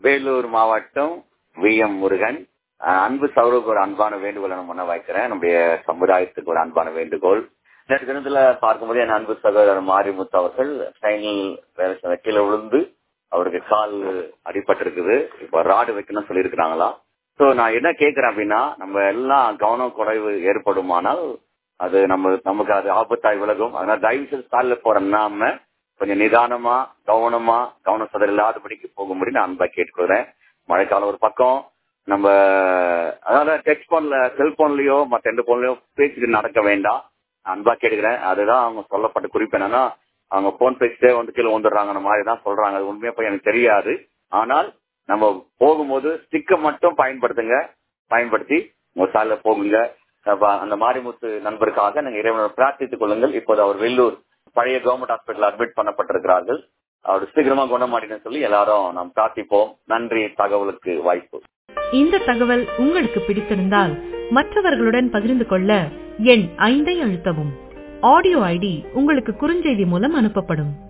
வேலூர் மாவட்டம் V M Murugan அஹ், அன்பு சௌரவுக்கு ஒரு அன்பான வேண்டுகோள் நான் முன்ன வைக்கிறேன் நம்முடைய சமுதாயத்துக்கு ஒரு அன்பான வேண்டுகோள் நேற்று தினத்துல பார்க்கும்போது என் அன்பு சகோதரர் மாரிமுத்து அவர்கள் ட்ரெயினில் வேலை செய்த கீழே விழுந்து அவருக்கு கால் அடிபட்டிருக்குது இப்போ ராடு வைக்கணும்னு சொல்லியிருக்கிறாங்களா சோ நான் என்ன கேட்கிறேன் அப்படின்னா நம்ம எல்லாம் கவனம் குறைவு ஏற்படுமானால் அது நம்ம நமக்கு அது ஆபத்தாய் விலகும் அதனால தயவு செய்து காலில் போற நாம கொஞ்சம் நிதானமா கவனமா கவனம் சதர் இல்லாதபடிக்கு போகும்படி நான் அன்பா கேட்டுக்கிறேன் மழைக்காலம் ஒரு பக்கம் நம்ம அதாவது டெக்ஸ்ட் போன்ல செல்போன்லயோ மற்ற எந்த போன்லயோ பேச்சுக்கு நடக்க வேண்டாம் நான் அன்பா கேட்டுக்கிறேன் அதுதான் அவங்க சொல்லப்பட்ட குறிப்பு என்னன்னா அவங்க போன் பேசிட்டே வந்து கீழே வந்துடுறாங்க அந்த மாதிரி தான் சொல்றாங்க அது உண்மையா போய் எனக்கு தெரியாது ஆனால் நம்ம போகும்போது ஸ்டிக்கை மட்டும் பயன்படுத்துங்க பயன்படுத்தி உங்க சாலையில போகுங்க அப்ப அந்த மாரிமுத்து நண்பருக்காக நீங்க இறைவனை பிரார்த்தித்துக் கொள்ளுங்கள் இப்போது அவர் வெள்ளூர் பழைய கவர்மெண்ட் ஹாஸ்பிட்டல் அட்மிட் பண்ணப்பட்டிருக்கிறார்கள் அவர் சீக்கிரமா குணமாடினு சொல்லி எல்லாரும் நாம் பிரார்த்திப்போம் நன்றி தகவலுக்கு வாய்ப்பு இந்த தகவல் உங்களுக்கு பிடித்திருந்தால் மற்றவர்களுடன் பகிர்ந்து கொள்ள எண் ஐந்தை அழுத்தவும் ஆடியோ ஐடி உங்களுக்கு குறுஞ்செய்தி மூலம் அனுப்பப்படும்